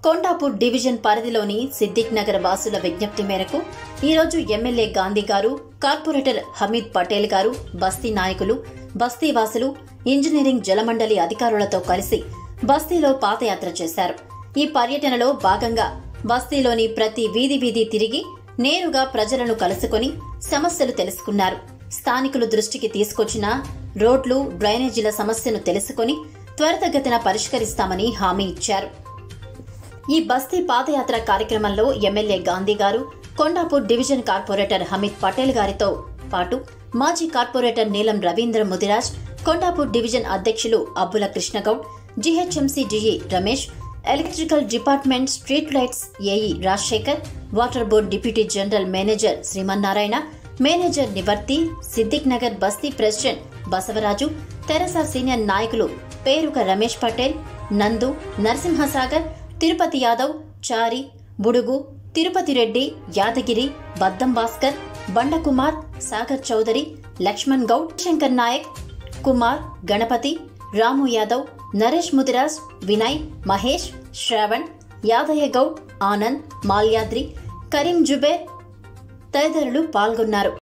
Kondapur division పరిధిలోని సిద్దిక్ నగర్ వాసుల విజ్ఞప్తి మేరకు ఈరోజు ఎమ్మెల్యే గాంధీ గారు కార్పొరేటర్ హమీద్ పటేల్ గారు బస్తీ నాయకులు బస్తీ వాసులు ఇంజనీరింగ్ జలమండలి అధికారులతో కలిసి బస్తీలో పాదయాత్ర చేశారు ఈ పర్యటనలో భాగంగా బస్తీలోని ప్రతి వీధి వీధి తిరిగి నేరుగా ప్రజలను కలుసుకొని సమస్యలు తెలుసుకున్నారు స్థానికులు దృష్టికి తీసుకొచ్చిన రోడ్లు డ్రైనేజీల సమస్యను తెలుసుకొని త్వరితగతిన పరిష్కరిస్తామని హామీ ఇచ్చారు ఈ బస్తీ పాదయాత్ర కార్యక్రమంలో ఎమ్మెల్యే గాంధీ గారు కొండాపూర్ డివిజన్ కార్పొరేటర్ హమీద్ పటేల్ గారితో పాటు మాజీ కార్పొరేటర్ నీలం రవీంద్ర ముదిరాజ్ కొండాపూర్ డివిజన్ అధ్యక్షులు Abbula Krishnagoud GHMC DE Ramesh electrical department street lights AE Rajasekhar water board deputy general manager Srimannarayana manager Nivarthi Siddiq Nagar basti president Basavaraju Teresa senior నాయకులు పేరుక రమేష్ పటేల్ నందు నరసింహసాగర్ తిరుపతి యాదవ్ చారి బుడుగు తిరుపతి రెడ్డి యాదగిరి బద్దం భాస్కర్ బండకుమార్ సాగర్ చౌదరి లక్ష్మణ్ గౌడ్ శంకర్ నాయక్ కుమార్ గణపతి రాము యాదవ్ నరేష్ ముదిరాజ్ వినయ్ మహేష్ శ్రావణ్ యాదయ్య గౌడ్ ఆనంద్ మాల్యాద్రి కరీం జుబేర్ తదితరులు పాల్గొన్నారు